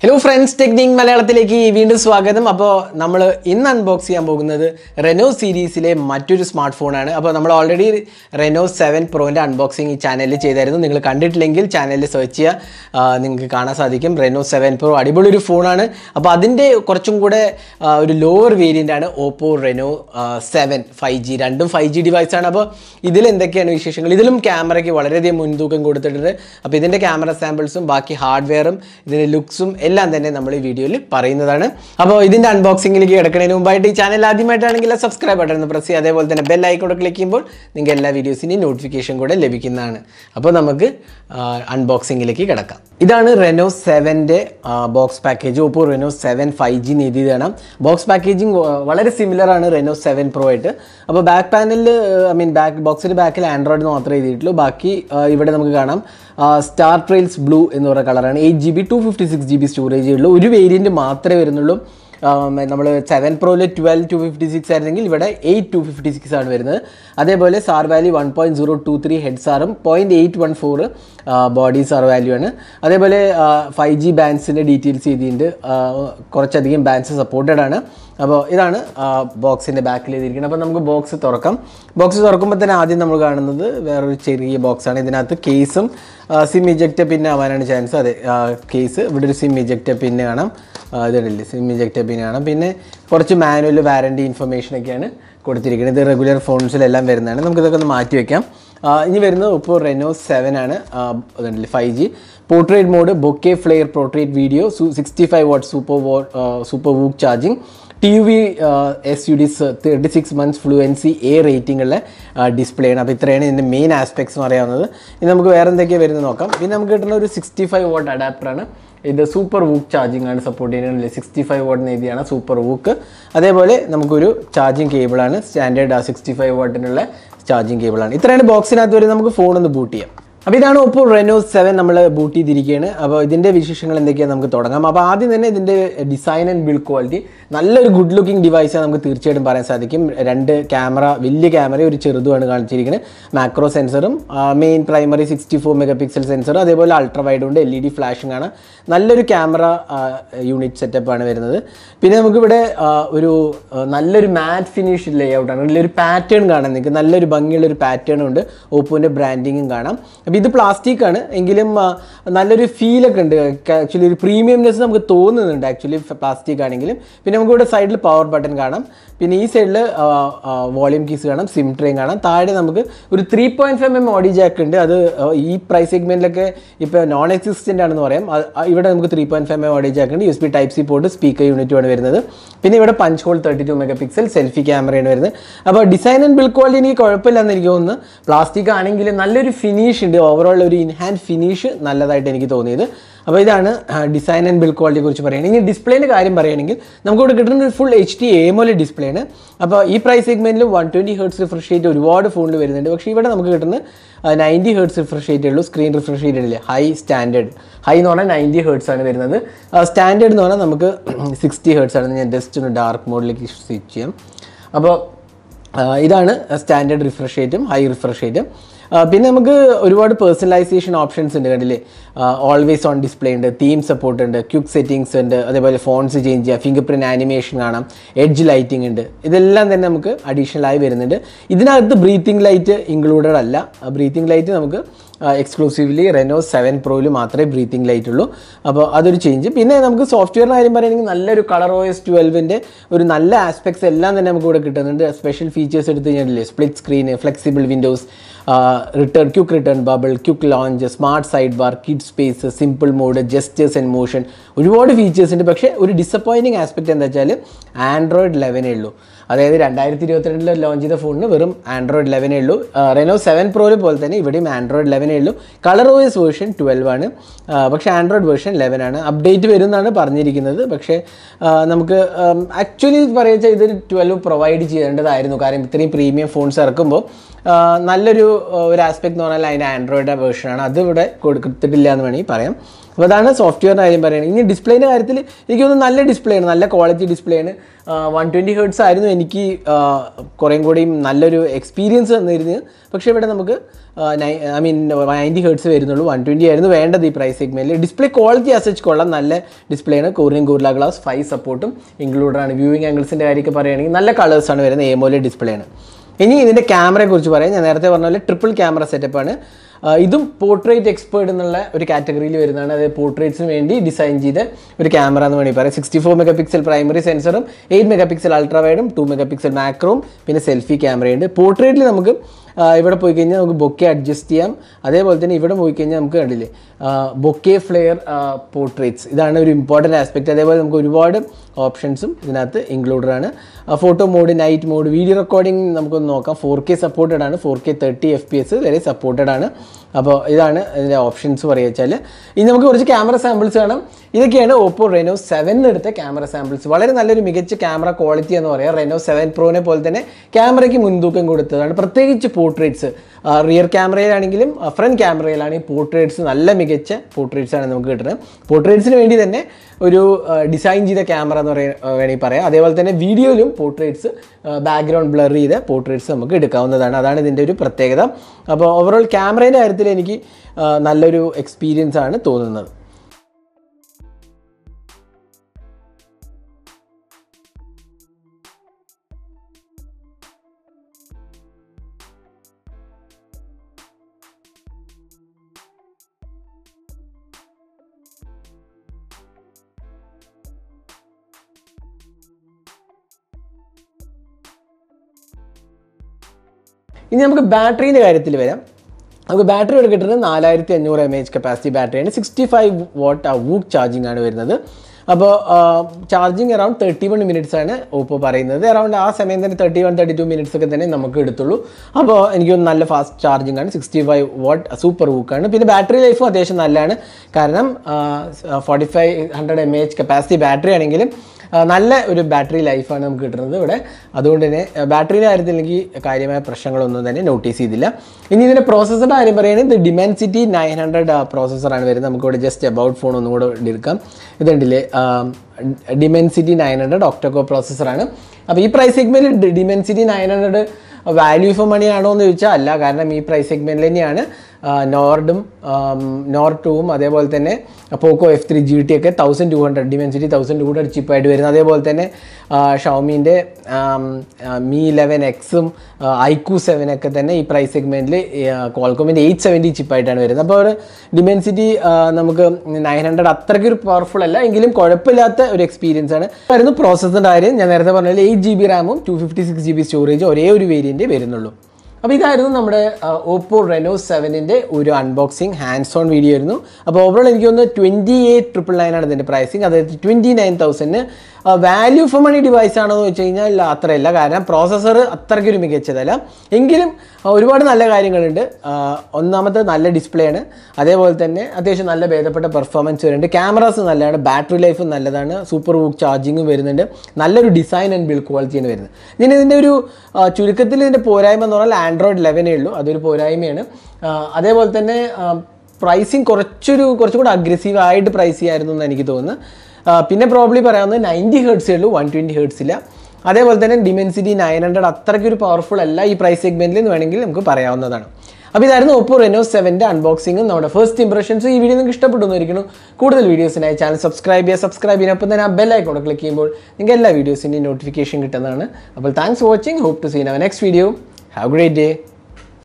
hello friends technique മലയാളത്തിലേക്ക് വീണ്ടും സ്വാഗതം അപ്പോൾ നമ്മൾ ഇന്ന് അൺബോക്സ് ചെയ്യാൻ പോകുന്നത് റെനോ സീരീസിലെ മറ്റൊരു സ്മാർട്ട് ഫോണാണ് അപ്പോൾ നമ്മൾ ഓൾറെഡി റെനോ സെവൻ പ്രോൻ്റെ അൺബോക്സിങ് ഈ ചാനലിൽ ചെയ്തായിരുന്നു നിങ്ങൾ കണ്ടിട്ടില്ലെങ്കിൽ ചാനലിൽ സെർച്ച് ചെയ്യുക നിങ്ങൾക്ക് കാണാൻ സാധിക്കും റെനോ സെവൻ പ്രോ അടിപൊളി ഒരു ഫോണാണ് അപ്പോൾ അതിൻ്റെ കുറച്ചും കൂടെ ആ, ഒരു ലോവർ വേരിയൻ്റ് ആണ് Oppo Reno seven five G രണ്ടും ഫൈവ് ജി ഡിവൈസാണ് അപ്പോൾ ഇതിൽ എന്തൊക്കെയാണ് വിശേഷങ്ങൾ ഇതിലും ക്യാമറയ്ക്ക് വളരെയധികം മുൻതൂക്കം കൊടുത്തിട്ടുണ്ട് അപ്പോൾ ഇതിൻ്റെ ക്യാമറ സാമ്പിൾസും ബാക്കി ഹാർഡ്വെയറും ഇതിൻ്റെ ലുക്സും എല്ലാം തന്നെ നമ്മൾ ഈ വീഡിയോയിൽ പറയുന്നതാണ് അപ്പോൾ ഇതിൻ്റെ അൺബോക്സിംഗിലേക്ക് കിടക്കുന്നതിന് മുമ്പായിട്ട് ഈ ചാനൽ ആദ്യമായിട്ടാണെങ്കിൽ സബ്സ്ക്രൈബ് ബട്ടൺ ഒന്ന് പ്രസ് ചെയ്യുക അതേപോലെ തന്നെ ബെൽ ഐക്കോടെ ക്ലിക്ക് ചെയ്യുമ്പോൾ നിങ്ങൾക്ക് എല്ലാ വീഡിയോസിൻ്റെയും നോട്ടിഫിക്കേഷൻ കൂടെ ലഭിക്കുന്നതാണ് അപ്പോൾ നമുക്ക് അൺബോക്സിംഗിലേക്ക് കിടക്കാം ഇതാണ് റെനോ സെവൻ്റെ box package Oppo Reno seven five G എഴുതിയതാണ് ബോക്സ് പാക്കേജിങ് വളരെ സിമിലർ ആണ് റെനോ സെവൻ പ്രോ ആയിട്ട് അപ്പോൾ ബാക്ക് പാനലിൽ ഐ മീൻ ബാക്ക് ബോക്സിൻ്റെ ബാക്കിൽ ആൻഡ്രോയിഡ് മാത്രമേ എഴുതിയിട്ടുള്ളൂ ബാക്കി ആ, ഇവിടെ നമുക്ക് കാണാം സ്റ്റാർ ട്രെയിൽസ് ബ്ലൂ എന്ന് പറയുന്ന കളറാണ് eight G B two fifty six G B storage ഉള്ളൂ ഒരു വേരിയൻറ്റ് മാത്രമേ വരുന്നുള്ളൂ നമ്മൾ സെവൻ പ്രോയിൽ ട്വൽവ് ടു ഫിഫ്റ്റി സിക്സ് ആയിരുന്നെങ്കിൽ ഇവിടെ എയ്റ്റ് ടു ഫിഫ്റ്റി സിക്സ് ആണ് വരുന്നത് അതേപോലെ SAR value one point zero two three head സാറും point eight one four body SAR value ആണ് അതേപോലെ ഫൈവ് ജി ബാൻസിൻ്റെ ഡീറ്റെയിൽസ് ചെയ്തിട്ടുണ്ട് ആ, കുറച്ചധികം ബാൻസ് സപ്പോർട്ടഡ് ആണ് അപ്പോൾ ഇതാണ് ബോക്സിൻ്റെ ബാക്കിൽ എഴുതിയിരിക്കുന്നത് അപ്പോൾ നമുക്ക് ബോക്സ് തുറക്കാം ബോക്സ് തുറക്കുമ്പോൾ തന്നെ ആദ്യം നമ്മൾ കാണുന്നത് വേറൊരു ചെറിയ ബോക്സാണ് ഇതിനകത്ത് കേസും സിം ഇജക്റ്റ് പിന്നെ ആവാനാണ് ചാൻസ് അതെ കേസ് ഇവിടെ ഒരു സിം ഇജക്റ്റ് പിന്നെ കാണാം ആ, ഇതുണ്ടല്ലേ സിം ഇജക്റ്റ് പിന്നെ കാണാം പിന്നെ കുറച്ച് മാനുവൽ വാറണ്ടി ഇൻഫർമേഷനൊക്കെയാണ് കൊടുത്തിരിക്കുന്നത് ഇത് റെഗുലർ ഫോൺസിലെല്ലാം വരുന്നതാണ് നമുക്കിതൊക്കെ ഒന്ന് മാറ്റി വെക്കാം ആ, ഇനി വരുന്നത് ഇപ്പോൾ റെനോ സെവൻ ആണ് അതുണ്ടല്ലേ five G portrait mode bokeh flare portrait video sixty five watt super വോ super VOOC charging T V S U D thirty six months fluency A റേറ്റിംഗുള്ള ഡിസ്പ്ലേ ആണ് അപ്പോൾ ഇത്രയാണ് ഇതിൻ്റെ മെയിൻ ആസ്പെക്ട്സ് എന്ന് അറിയാവുന്നത് ഇനി നമുക്ക് വേറെ എന്തൊക്കെയാണ് വരുന്നത് നോക്കാം പിന്നെ നമുക്ക് കിട്ടുന്ന ഒരു സിക്സ്റ്റി ഫൈവ് വാട്ട് അഡാപ്റ്ററാണ് ഇത് സൂപ്പർ വൂക്ക് ചാർജിങ് ആണ് സപ്പോർട്ട് ചെയ്യുന്നത് സിക്സ്റ്റി ഫൈവ് വാട്ട് എഴുതിയാണ് സൂപ്പർ വൂക്ക് അതേപോലെ നമുക്കൊരു ചാർജിങ് കേബിളാണ് സ്റ്റാൻഡേർഡ് സിക്സ്റ്റി ഫൈവ് വാട്ടിനുള്ള ചാർജിങ് കേബിളാണ് ഇത്രയാണ് ബോക്സിനകത്ത് വരെ നമുക്ക് ഫോൺ ഒന്ന് ബൂട്ട് ചെയ്യാം അപ്പോൾ ഇതാണ് ഒപ്പോ റെനോ സെവൻ നമ്മൾ ബൂട്ട് ചെയ്തിരിക്കുകയാണ് അപ്പോൾ ഇതിൻ്റെ വിശേഷങ്ങൾ എന്തൊക്കെയാണ് നമുക്ക് തുടങ്ങാം അപ്പോൾ ആദ്യം തന്നെ ഇതിൻ്റെ ഡിസൈൻ ആൻഡ് ബിൽഡ് ക്വാളിറ്റി നല്ലൊരു ഗുഡ് ലുക്കിംഗ് ഡിവൈസാണ് നമുക്ക് തീർച്ചയായിട്ടും പറയാൻ സാധിക്കും രണ്ട് ക്യാമറ വലിയ ക്യാമറ ഒരു ചെറുതുമാണ് കാണിച്ചിരിക്കുന്നത് മാക്രോ സെൻസറും main primary sixty four megapixel sensor അതേപോലെ അൾട്രാ വൈഡ് ഉണ്ട് എൽ ഇ ഡി ഫ്ലാഷിംഗ് ആണ് നല്ലൊരു ക്യാമറ യൂണിറ്റ് സെറ്റപ്പ് ആണ് വരുന്നത് പിന്നെ നമുക്കിവിടെ ആ, ഒരു ആ, നല്ലൊരു മാറ്റ് ഫിനിഷ് ലേ ഔട്ടാണ് നല്ലൊരു പാറ്റേൺ കാണാൻ നിങ്ങൾക്ക് നല്ലൊരു ഭംഗിയുള്ള ഒരു പാറ്റേൺ ഉണ്ട് ഓപ്പോൻ്റെ ബ്രാൻഡിങ്ങും കാണാം അപ്പോൾ ഇത് പ്ലാസ്റ്റിക് ആണ് എങ്കിലും ആ, നല്ലൊരു ഫീലൊക്കെ ഉണ്ട് ആക്ച്വലി ഒരു പ്രീമിയംനെസ് നമുക്ക് തോന്നുന്നുണ്ട് ആക്ച്വലി പ്ലാസ്റ്റിക് ആണെങ്കിലും പിന്നെ നമുക്ക് ഇവിടെ സൈഡിൽ പവർ ബട്ടൺ കാണാം പിന്നെ ഈ സൈഡിൽ വോളിയം കീസ് കാണാം സിം ട്രെയിൻ കാണാം താഴെ നമുക്ക് ഒരു three point five M audio jack ഉണ്ട് അത് ആ, ഈ പ്രൈസ് സെഗ്മെൻറ്റിലൊക്കെ ഇപ്പോൾ നോൺ എക്സിസ്റ്റൻ്റ് ആണെന്ന് പറയാം അത് ആ, ഇവിടെ നമുക്ക് three point five M audio jack ഉണ്ട് U S B type C port speaker യൂണിറ്റുമാണ് വരുന്നത് പിന്നെ ഇവിടെ punch hole thirty two megapixel selfie ക്യാമറയാണ് വരുന്നത് അപ്പോൾ ഡിസൈൻ ആൻഡ് ബിൽഡ് ക്വാളിറ്റി എനിക്ക് കുഴപ്പമില്ലെന്ന് എനിക്ക് തോന്നുന്നു പ്ലാസ്റ്റിക് ആണെങ്കിൽ നല്ലൊരു ഫിനിഷ് ഉണ്ട് ഓവറോൾ ഒരു ഇൻഹാൻഡ് ഫിനിഷ് നല്ലതായിട്ട് എനിക്ക് തോന്നിയത് അപ്പോൾ ഇതാണ് ഡിസൈൻ ആൻഡ് ബിൽഡ് ക്വാളിറ്റിയെ കുറിച്ച് പറയുന്നത് ഇനി ഡിസ്പ്ലേൻ്റെ കാര്യം പറയുകയാണെങ്കിൽ നമുക്കിവിടെ കിട്ടുന്നത് full H D AMOLED display ആണ് അപ്പോൾ ഈ പ്രൈസ് സെഗ്മെൻറ്റിൽ one twenty hertz refresh rate ഒരുപാട് ഫോണിൽ വരുന്നുണ്ട് പക്ഷേ ഇവിടെ നമുക്ക് കിട്ടുന്നത് നയൻറ്റി ഹേർട്സ് റിഫ്രഷ് റേറ്റ് ഉള്ളൂ സ്ക്രീൻ റിഫ്രഷ് റേറ്റ് ഇല്ലേ ഹൈ സ്റ്റാൻഡേർഡ് ഹൈ എന്ന് പറഞ്ഞാൽ നയൻറ്റി ഹേർട്സ് ആണ് വരുന്നത് സ്റ്റാൻഡേർഡ് എന്ന് പറഞ്ഞാൽ നമുക്ക് സിക്സ്റ്റി ഹേർട്സ് ആണ് ഞാൻ ജസ്റ്റ് ഒന്ന് ഡാർക്ക് മോഡിലേക്ക് സ്വിച്ച് ചെയ്യാം അപ്പോൾ ആ, ഇതാണ് സ്റ്റാൻഡേർഡ് റിഫ്രഷ് റേറ്റും ഹൈ റിഫ്രഷ് റേറ്റും ആ, പിന്നെ നമുക്ക് ഒരുപാട് പേഴ്സണലൈസേഷൻ ഓപ്ഷൻസ് ഉണ്ട് കണ്ടില്ലേ ഓൾവേസ് ഓൺ ഡിസ്പ്ലേ ഉണ്ട് തീം സപ്പോർട്ട് ഉണ്ട് ക്യുക്ക് സെറ്റിങ്സ് ഉണ്ട് അതേപോലെ ഫോൺസ് ചേഞ്ച് ചെയ്യാം ഫിംഗർ പ്രിൻറ്റ് ആനിമേഷൻ കാണാം എഡ്ജ് ലൈറ്റിംഗ് ഉണ്ട് ഇതെല്ലാം തന്നെ നമുക്ക് അഡീഷണൽ ആയി വരുന്നുണ്ട് ഇതിനകത്ത് ബ്രീത്തിങ് ലൈറ്റ് ഇൻക്ലൂഡഡ് അല്ല ബ്രീത്തിങ് ലൈറ്റ് നമുക്ക് എക്സ്ക്ലൂസീവ്ലി റെനോ സെവൻ പ്രോയിൽ മാത്രമേ ബ്രീത്തിങ് ലൈറ്റ് ഉള്ളൂ അപ്പോൾ അതൊരു ചേഞ്ച് പിന്നെ നമുക്ക് സോഫ്റ്റ്വെയറിൻ്റെ കാര്യം പറയുകയാണെങ്കിൽ നല്ലൊരു കളർ ഒ എസ് ട്വൽവിൻ്റെ ഒരു നല്ല ആസ്പെക്ട്സ് എല്ലാം തന്നെ നമുക്ക് ഇവിടെ കിട്ടുന്നുണ്ട് സ്പെഷ്യൽ ഫീച്ചേഴ്സ് എടുത്ത് കഴിഞ്ഞാൽ split screen flexible windows return quick return bubble quick launch smart sidebar kid space simple mode gestures and motion ഒരുപാട് ഫീച്ചേഴ്സ് ഉണ്ട് പക്ഷേ ഒരു ഡിസപ്പോയിൻറ്റിങ് ആസ്പെക്ട് എന്താ വെച്ചാൽ ആൻഡ്രോയിഡ് ലെവനേ ഉള്ളൂ അതായത് രണ്ടായിരത്തി ഇരുപത്തിരണ്ടിൽ ലോഞ്ച് ചെയ്ത ഫോണിന് വെറും ആൻഡ്രോയിഡ് ലെവനേ ഉള്ളൂ റെനോ സെവൻ പ്രോയിൽ പോലെ തന്നെ ഇവിടെയും ആൻഡ്രോയിഡ് ലെവനേ ഉള്ളൂ Color O S version twelve ആണ് ആ, പക്ഷേ ആൻഡ്രോയിഡ് വേർഷൻ ലെവൻ ആണ് അപ്ഡേറ്റ് വരുമെന്നാണ് പറഞ്ഞിരിക്കുന്നത് പക്ഷേ ആ, നമുക്ക് ആക്ച്വലി പറയുക ഇത് ട്വൽവ് പ്രൊവൈഡ് ചെയ്യേണ്ടതായിരുന്നു കാരണം ഇത്രയും പ്രീമിയം ഫോൺസ് ഇറക്കുമ്പോൾ ആ, നല്ലൊരു ഒരു ആസ്പെക്ട് എന്ന് പറഞ്ഞാൽ അതിൻ്റെ ആൻഡ്രോയിഡ് വേർഷനാണ് അത് ഇവിടെ കൊടുത്തിട്ടില്ല എന്ന് വേണമെങ്കിൽ പറയാം അപ്പോൾ അതാണ് സോഫ്റ്റ്വെയറിൻ്റെ കാര്യം പറയുന്നത് ഇനി ഡിസ്പ്ലേൻ്റെ കാര്യത്തിൽ എനിക്ക് തോന്നുന്നു നല്ല ഡിസ്പ്ലേ ആണ് നല്ല ക്വാളിറ്റി ഡിസ്പ്ലേ ആണ് വൺ ട്വൻറ്റി ഹേർട്സ് ആയിരുന്നു എനിക്ക് കുറേം കൂടിയും നല്ലൊരു എക്സ്പീരിയൻസ് തന്നിരുന്നത് പക്ഷേ ഇവിടെ നമുക്ക് ഐ മീൻ നയൻറ്റി ഹേർട്സ് വരുന്നുള്ളൂ വൺ ട്വൻറ്റി ആയിരുന്നു വേണ്ടത് ഈ പ്രൈസ് സെഗ്മെൻറ്റിൽ ഡിസ്പ്ലേ ക്വാളിറ്റി അസച്ച് കൊള്ളാം നല്ല ഡിസ്പ്ലേ ആണ് കൊറിയൻ ഗൂർല ഗ്ലാസ് ഫൈവ് സപ്പോർട്ടും ഇൻക്ലൂഡഡ് ആണ് വ്യൂവിംഗ് ആംഗിൾസിൻ്റെ കാര്യമൊക്കെ പറയുകയാണെങ്കിൽ നല്ല കളേഴ്സാണ് വരുന്നത് ഏമോലെ ഡിസ്പ്ലേ ആണ് ഇനി ഇതിൻ്റെ ക്യാമറയെ കുറിച്ച് പറയാം ഞാൻ നേരത്തെ പറഞ്ഞ പോലെ ട്രിപ്പിൾ ക്യാമറ സെറ്റപ്പാണ് ഇതും പോർട്രേറ്റ് എക്സ്പേർട്ട് എന്നുള്ള ഒരു കാറ്റഗറിയിൽ വരുന്നതാണ് അത് പോർട്രേറ്റ്സിന് വേണ്ടി ഡിസൈൻ ചെയ്ത ഒരു ക്യാമറ എന്ന് വേണമെങ്കിൽ പറയാം sixty four megapixel primary സെൻസറും എയ്റ്റ് മെഗാ പിക്സൽ അൾട്രാ വൈഡും ടു മെഗാ പിക്സൽ മാക്രോവും പിന്നെ സെൽഫി ക്യാമറയുണ്ട് പോർട്രേറ്റിൽ നമുക്ക് ആ, ഇവിടെ പോയി കഴിഞ്ഞാൽ നമുക്ക് ബൊക്കെ അഡ്ജസ്റ്റ് ചെയ്യാം അതേപോലെ തന്നെ ഇവിടെ പോയി കഴിഞ്ഞാൽ നമുക്ക് കണ്ടില്ലേ ബൊക്കെ ഫ്ലെയർ പോർട്രേറ്റ്സ് ഇതാണ് ഒരു ഇമ്പോർട്ടൻറ്റ് ആസ്പെക്റ്റ് അതേപോലെ നമുക്ക് ഒരുപാട് ഓപ്ഷൻസും ഇതിനകത്ത് ഇൻക്ലൂഡഡ് ആണ് photo mode night mode video recording നമുക്കൊന്ന് നോക്കാം ഫോർ കെ സപ്പോർട്ടഡ് ആണ് four K thirty F P S വരെ സപ്പോർട്ടഡ് ആണ് അപ്പോൾ ഇതാണ് ഇതിൻ്റെ ഓപ്ഷൻസ് പറയുക വെച്ചാൽ ഇനി നമുക്ക് കുറച്ച് ക്യാമറ സാമ്പിൾസ് കാണാം ഇതൊക്കെയാണ് ഓപ്പോ റെനോ സെവനിൽ എടുത്ത ക്യാമറ സാമ്പിൾസ് വളരെ നല്ലൊരു മികച്ച ക്യാമറ ക്വാളിറ്റി എന്ന് പറയാം റെനോ സെവൻ പ്രോനെ പോലെ തന്നെ ക്യാമറയ്ക്ക് മുൻതൂക്കം കൊടുത്തതാണ് പ്രത്യേകിച്ച് പോർട്രേറ്റ്സ് റിയർ ക്യാമറയിലാണെങ്കിലും ഫ്രണ്ട് ക്യാമറയിലാണെങ്കിൽ പോർട്രേറ്റ്സ് നല്ല മികച്ച പോർട്രേറ്റ്സ് ആണ് നമുക്ക് കിട്ടുന്നത് പോർട്രേറ്റ്സിന് വേണ്ടി തന്നെ ഒരു ഡിസൈൻ ചെയ്ത ക്യാമറ എന്ന് പറയാൻ വേണമെങ്കിൽ പറയാം അതേപോലെ തന്നെ വീഡിയോയിലും പോർട്രേറ്റ്സ് ബാക്ക്ഗ്രൗണ്ട് ബ്ലർ ചെയ്ത പോർട്രേറ്റ്സ് നമുക്ക് എടുക്കാവുന്നതാണ് അതാണ് ഇതിൻ്റെ ഒരു പ്രത്യേകത അപ്പോൾ ഓവറോൾ ക്യാമറേൻ്റെ കാര്യത്തിൽ എനിക്ക് ആ, നല്ലൊരു എക്സ്പീരിയൻസ് ആണ് തോന്നുന്നത് ഇനി നമുക്ക് ബാറ്ററീൻ്റെ കാര്യത്തിൽ വരാം നമുക്ക് ബാറ്ററി ഇവിടെ കിട്ടുന്നത് നാലായിരത്തി അഞ്ഞൂറ് എം എച്ച് കപ്പാസിറ്റി ബാറ്ററിയാണ് sixty five watt VOOC charging ആണ് വരുന്നത് അപ്പോൾ charging around thirty one minutes ആണ് ഓപ്പോ പറയുന്നത് അറൗണ്ട് ആ സമയം തന്നെ thirty one thirty two minutes ഒക്കെ തന്നെ നമുക്ക് എടുത്തുള്ളൂ അപ്പോൾ എനിക്ക് തോന്നുന്നു നല്ല ഫാസ്റ്റ് ചാർജിങ് ആണ് സിക്സ്റ്റി ഫൈവ് വാട്ട് സൂപ്പർ വൂക്കാണ് പിന്നെ ബാറ്ററി ലൈഫും അത്യാവശ്യം നല്ലതാണ് കാരണം forty five hundred M H capacity battery ആണെങ്കിലും ആ, നല്ല ഒരു ബാറ്ററി ലൈഫാണ് നമുക്ക് കിട്ടുന്നത് ഇവിടെ അതുകൊണ്ട് തന്നെ ബാറ്ററിയുടെ കാര്യത്തിൽ എനിക്ക് കാര്യമായ പ്രശ്നങ്ങളൊന്നും തന്നെ നോട്ടീസ് ചെയ്തില്ല ഇനി ഇതിൻ്റെ പ്രോസസ്സറുടെ കാര്യം പറയുകയാണെങ്കിൽ ഇത് ഡിമെൻസിറ്റി നയൻ ഹൺഡ്രഡ് പ്രോസസ്സറാണ് വരുന്നത് നമുക്കിവിടെ ജസ്റ്റ് അബൌട്ട് ഫോൺ ഒന്നും കൂടെ എടുക്കാം ഇതുണ്ടല്ലേ ഡിമെൻസിറ്റി നയൻ ഹൺഡ്രഡ് ഒക്ടോകോ പ്രോസസ്സറാണ് അപ്പോൾ ഈ പ്രൈസ് സെഗ്മെൻറ്റിൽ Dimensity nine hundred value for money ആണോ എന്ന് ചോദിച്ചാൽ അല്ല കാരണം ഈ പ്രൈസ് സെഗ്മെൻറ്റിൽ തന്നെയാണ് നോർഡും നോർ ടൂവും അതേപോലെ തന്നെ Poco F three G T ഒക്കെ thousand two hundred Dimensity thousand two hundred ചിപ്പായിട്ട് വരുന്നത് അതേപോലെ തന്നെ ഷൗമീൻ്റെ മീ ഇലവൻ എക്സും ഐക്യു സെവൻ ഒക്കെ തന്നെ ഈ പ്രൈസ് സെഗ്മെൻറ്റിൽ കോൾകോമിൻ്റെ എയ്റ്റ് സെവൻറ്റി ചിപ്പായിട്ടാണ് വരുന്നത് അപ്പോൾ ഒരു ഡിമെൻസിറ്റി നമുക്ക് നയൻ ഹൺഡ്രഡ് അത്രയ്ക്ക് ഒരു പവർഫുൾ അല്ല എങ്കിലും കുഴപ്പമില്ലാത്ത ഒരു എക്സ്പീരിയൻസ് ആണ് ആയിരുന്നു പ്രോസസ്സിൻ്റെ കാര്യം ഞാൻ നേരത്തെ പറഞ്ഞാൽ എയ്റ്റ് ജി ബി റാമും two fifty six G B storage ഒരേ ഒരു വേരിയൻറ്റേ വരുന്നുള്ളൂ അപ്പോൾ ഇതായിരുന്നു നമ്മുടെ ഓപ്പോ റെനോ സെവനിൻ്റെ ഒരു അൺബോക്സിങ് ഹാൻഡ്സ് ഓൺ വീഡിയോ ആയിരുന്നു അപ്പോൾ ഓവറോൾ എനിക്ക് തോന്നുന്നു ട്വൻറ്റി എയ്റ്റ് ട്രിപ്പിൾ നയൻ ആണ് ഇതിൻ്റെ പ്രൈസിങ് അതായത് ട്വൻറ്റി നയൻ തൗസൻഡിന് വാല്യൂ ഫോർ മണി ഡിവൈസ് ആണോ എന്ന് വെച്ച് കഴിഞ്ഞാൽ അത്രയല്ല കാരണം പ്രോസസ്സർ അത്രയ്ക്കൊരു മികച്ചതല്ല എങ്കിലും ആ, ഒരുപാട് നല്ല കാര്യങ്ങളുണ്ട് ആ, ഒന്നാമത്തെ നല്ല ഡിസ്പ്ലേ ആണ് അതേപോലെ തന്നെ അത്യാവശ്യം നല്ല ഭേദപ്പെട്ട പെർഫോമൻസ് വരുന്നുണ്ട് ക്യാമറാസ് നല്ലതാണ് ബാറ്ററി ലൈഫും നല്ലതാണ് സൂപ്പർ വൂക്ക് ചാർജിങ്ങും വരുന്നുണ്ട് നല്ലൊരു ഡിസൈൻ ആൻഡ് ബിൽഡ് ക്വാളിറ്റിയാണ് വരുന്നത് ഇനി ഇതിൻ്റെ ഒരു ആ, ചുരുക്കത്തിൽ ഇതിൻ്റെ പോരായ്മ എന്ന് പറഞ്ഞാൽ ആൻഡ്രോയിഡ് ലെവനേ ഉള്ളൂ അതൊരു പോരായ്മയാണ് ആ, അതേപോലെ തന്നെ പ്രൈസിങ് കുറച്ചൊരു കുറച്ചും കൂടെ അഗ്രസീവ് ആയിട്ട് പ്രൈസ് ചെയ്യായിരുന്നു എന്ന് എനിക്ക് തോന്നുന്നു ആ, പിന്നെ പ്രോബ്ലി പറയാവുന്നത് നയൻറ്റി ഹേർട്സേ ഉള്ളൂ വൺ ട്വൻറ്റി ഹേർട്സ് ഇല്ല അതേപോലെ തന്നെ ഡിമെൻസിറ്റി നയൻ ഹൺഡ്രഡ് അത്രയ്ക്ക് ഒരു പവർഫുൾ അല്ല ഈ പ്രൈസ് സെഗ്മെൻറ്റിൽ എന്ന് വേണമെങ്കിൽ നമുക്ക് പറയാവുന്നതാണ് അപ്പോൾ ഇതായിരുന്നു ഓപ്പോ റെനോ സെവൻ്റെ അൺബോക്സിങ്ങും നമ്മുടെ ഫസ്റ്റ് ഇംപ്രഷൻസ് ഈ വീഡിയോ നിങ്ങൾക്ക് ഇഷ്ടപ്പെട്ടു എന്നിരിക്കുന്നു കൂടുതൽ വീഡിയോസിനായി ചാനൽ സബ്സ്ക്രൈബ് ചെയ്യുക സബ്സ്ക്രൈബ് ചെയ്യുക അപ്പം തന്നെ ആ ബെൽ ഐക്കോൺ ക്ലിക്ക് ചെയ്യുമ്പോൾ നിങ്ങൾക്ക് എല്ലാ വീഡിയോസിൻ്റെയും നോട്ടിഫിക്കേഷൻ കിട്ടുന്നതാണ് അപ്പോൾ thanks for watching hope to see in our next video have great day